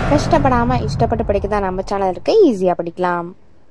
கஷ்டப்படாமல் இஷ்டப்பட்டு படிக்க தான் நம்ம சேனல் இருக்கு ஈஸியாக படிக்கலாம்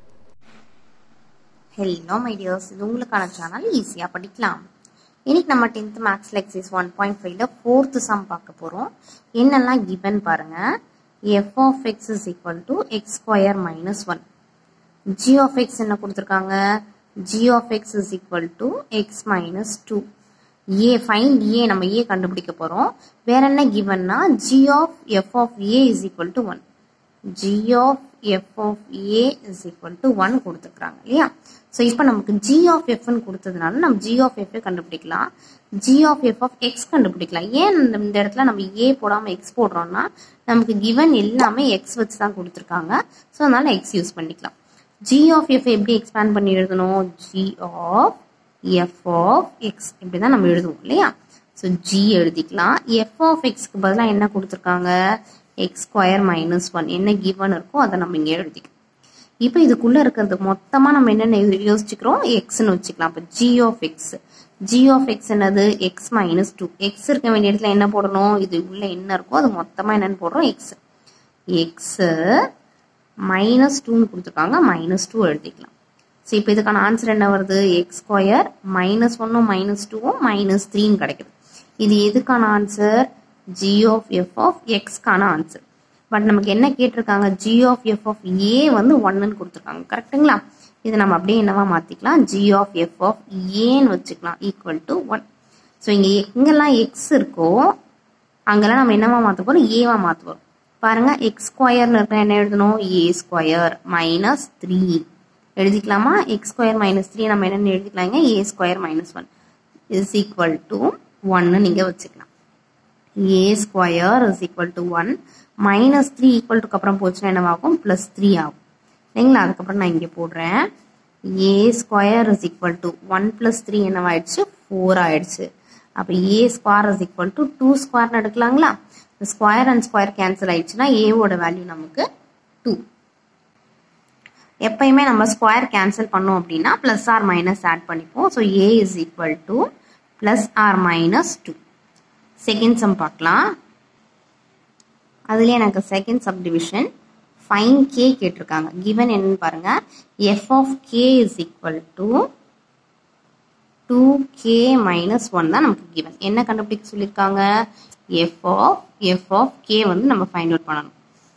ஹலோ மை டியர்ஸ் இது உங்களுக்கான சேனல் ஈஸியாக படிக்கலாம் இன்னைக்கு நம்ம டென்த் மேக்ஸில் எக்ஸைஸ் ஒன் பாயிண்ட் ஃபைவ்ல ஃபோர்த்து சம் பார்க்க போகிறோம் என்னெல்லாம் கிவன் பாருங்க F of X is equal to X square minus one G of X என்ன கொடுத்துருக்காங்க G of X is equal to X minus two A find A நம்ம A கண்டுபிடிக்க போகிறோம் வேற என்ன கிவன்னா G of F of A is equal to one G of F of A is equal to one கொடுத்துருக்காங்க இல்லையா so இப்போ நமக்கு ஜி ஆஃப் எஃப்னு கொடுத்ததுனால நம்ம ஜி ஆஃப் எஃப் கண்டுபிடிக்கலாம் G of F of X கண்டுபிடிக்கலாம் ஏன் இந்த இந்த இடத்துல நம்ம ஏ போடாமல் எக்ஸ் போடுறோம்னா நமக்கு கிவன் எல்லாமே எக்ஸ் வச்சு தான் கொடுத்துருக்காங்க ஸோ அதனால எக்ஸ் யூஸ் பண்ணிக்கலாம் ஜி ஆஃப் எஃப் எப்படி எக்ஸ்பேண்ட் பண்ணி எழுதணும் G of F of X இப்படி தான் நம்ம எழுதுவோம் இல்லையா ஸோ ஜி எழுதிக்கலாம் எஃப் ஆஃப் எக்ஸ்க்கு பதிலாக என்ன கொடுத்துருக்காங்க எக்ஸ் ஸ்கொயர் மைனஸ் ஒன் என்ன கிவன் இருக்கோ அதை நம்ம இங்கே எழுதிக்கலாம் இப்போ இதுக்குள்ள இருக்கிறது மொத்தமாக நம்ம என்னென்ன யோசிச்சுக்கிறோம் எக்ஸ்னு வச்சுக்கலாம் இப்போ G of X G of X என்னது எக்ஸ் மைனஸ் டூ எக்ஸ் இருக்க வேண்டிய இடத்துல என்ன போடணும் இது உள்ள என்ன இருக்கோ அது மொத்தமாக என்னன்னு போடுறோம் எக்ஸ் எக்ஸு மைனஸ் டூன்னு கொடுத்துருக்காங்க மைனஸ் டூ எழுதிக்கலாம் ஸோ இப்போ இதுக்கான ஆன்சர் என்ன வருது எக்ஸ் ஸ்கொயர் மைனஸ் ஒன்னும் மைனஸ் டூவும் மைனஸ் த்ரீன்னு கிடைக்குது இது எதுக்கான answer G of F of எக்ஸ்க்கான ஆன்சர் பட் நமக்கு என்ன கேட்டிருக்காங்க G of F of A வந்து ஒன்னுன்னு கொடுத்துருக்காங்க கரெக்டுங்களா இது நம்ம அப்படியே என்னவா மாற்றிக்கலாம் ஜி ஆஃப் எஃப் ஆஃப் ஏன்னு வச்சுக்கலாம் ஈக்குவல் டு ஒன் ஸோ இங்கே எங்கெல்லாம் எக்ஸ் இருக்கோ அங்கெல்லாம் நம்ம என்னவா மாற்ற போகிறோம் ஏவா மாற்ற போகிறோம் பாருங்க எக்ஸ் ஸ்கொயர்னு இருக்க என்ன எழுதணும் ஏ ஸ்கொயர் மைனஸ் த்ரீ எழுதிக்கலாமா எக்ஸ் ஸ்கொயர் மைனஸ் த்ரீ நம்ம என்னென்னு எழுதிக்கலாங்க A square minus one is equal to ஒன்னு நீங்கள் வச்சுக்கலாம் A square is equal to one minus three equal டுக்கு அப்புறம் போச்சுன்னா என்னவாகும் ப்ளஸ் த்ரீ ஆகும் இல்லைங்களா அதுக்கப்புறம் நான் இங்கே போடுறேன் A square is equal to one plus three என்னவாயிடுச்சு ஃபோர் ஆயிடுச்சு அப்போ A square is equal to two ஸ்கொயர்னு எடுக்கலாங்களா ஸ்கொயர் அண்ட் ஸ்கொயர் கேன்சல் ஆயிடுச்சுன்னா ஏவோட வேல்யூ நமக்கு டூ எப்பயுமே நம்ம ஸ்கொயர் கேன்சல் பண்ணோம் அப்படின்னா ப்ளஸ் ஆர் மைனஸ் ஆட் பண்ணிப்போம் so A is equal to plus or minus two second sum பார்க்கலாம் அதுலேயே எனக்கு second subdivision find K கேட்டிருக்காங்க கிவன் என்னன்னு பாருங்க F of K is equal to two K minus one தான் நமக்கு given என்ன கண்டுபிடிக்க சொல்லியிருக்காங்க F of F of K வந்து நம்ம ஃபைண்ட் அவுட் பண்ணணும்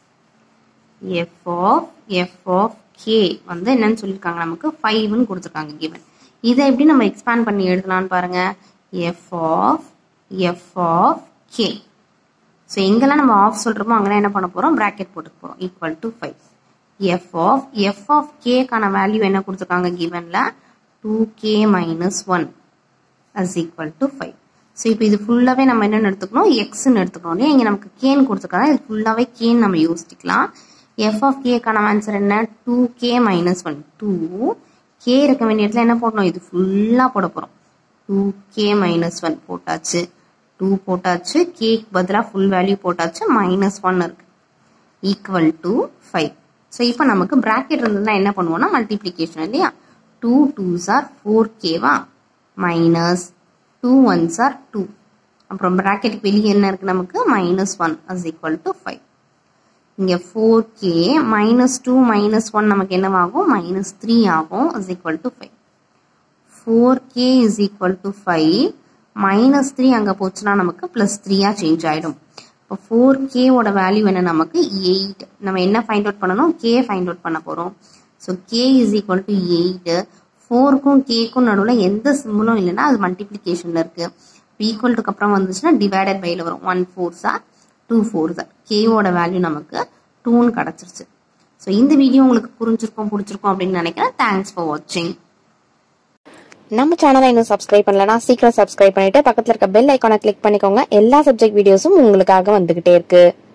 F of F of K வந்து என்னன்னு சொல்லியிருக்காங்க நமக்கு ஃபைவ்னு கொடுத்துருக்காங்க கிவன் இதை எப்படி நம்ம எக்ஸ்பேண்ட் பண்ணி எழுதலாம்னு பாருங்க F of F of K so எங்கெல்லாம் நம்ம ஆஃப் சொல்கிறோமோ அங்கெல்லாம் என்ன பண்ண போகிறோம் ப்ராக்கெட் போட்டு போகிறோம் equal to five F of F of கேக்கான வேல்யூ என்ன கொடுத்துருக்காங்க கிவனில் two K minus one is equal to five so இப்போ இது ஃபுல்லாகவே நம்ம என்னென்னு எடுத்துக்கணும் எக்ஸ்ன்னு எடுத்துக்கணும் இல்லையா இங்கே நமக்கு கேன்னு கொடுத்துருக்காங்க இது ஃபுல்லாகவே கேன்னு நம்ம யோசிக்கலாம் எஃப் ஆஃப் கேக்கான ஆன்சர் என்ன two K minus one two K இருக்க வேண்டிய இடத்துல என்ன போடணும் இது ஃபுல்லாக போட போகிறோம் டூ கே மைனஸ் ஒன் போட்டாச்சு டூ போட்டாச்சு கேக் பதிலாக ஃபுல் வேல்யூ போட்டாச்சு மைனஸ் ஒன் இருக்கு ஈக்குவல் டு ஃபைவ் ஸோ இப்போ நமக்கு ப்ராக்கெட் இருந்ததுன்னா என்ன பண்ணுவோம்னா மல்டிப்ளிகேஷன் இல்லையா டூ டூஸ் ஆர் ஃபோர் கேவா minus two ones or two அப்புறம் ப்ராக்கெட்டுக்கு வெளியே என்ன இருக்குது நமக்கு minus one is equal to five இங்கே four K minus two minus one நமக்கு என்னவாகும் மைனஸ் த்ரீ ஆகும் is equal to five four K is equal to five minus three அங்கே போச்சுன்னா நமக்கு ப்ளஸ் த்ரீயாக சேஞ்ச் ஆகிடும் இப்போ ஃபோர் கேவோட வேல்யூ என்ன நமக்கு எயிட் நம்ம என்ன ஃபைண்ட் அவுட் பண்ணணும் கே ஃபைண்ட் அவுட் பண்ண போகிறோம் so K is equal to eight ஃபோருக்கும் கேக்கும் நடுவில் எந்த சிம்பிளும் இல்லைன்னா அது மல்டிப்ளிகேஷனில் இருக்குது ஈக்குவல்ட்டுக்கு அப்புறம் வந்துச்சுன்னா டிவைடட் பையில் வரும் ஒன் ஃபோர்ஸா டூ ஃபோர்ஸா கேவோட வேல்யூ நமக்கு டூன்னு கிடச்சிருச்சு ஸோ இந்த வீடியோ உங்களுக்கு புரிஞ்சிருக்கும் பிடிச்சிருக்கும் அப்படின்னு நினைக்கிறேன் தேங்க்ஸ் ஃபார் வாட்சிங் நம்ம சேனலை இன்னும் சப்ஸ்கிரைப் பண்ணலனா சீக்கிரம் சப்ஸ்கிரைப் பண்ணிட்டு பக்கத்தில் இருக்க பெல் ஐக்கானை கிளிக் பண்ணிக்கோங்க எல்லா சப்ஜெக்ட் வீடியோஸும் உங்களுக்காக வந்துகிட்டே இருக்கு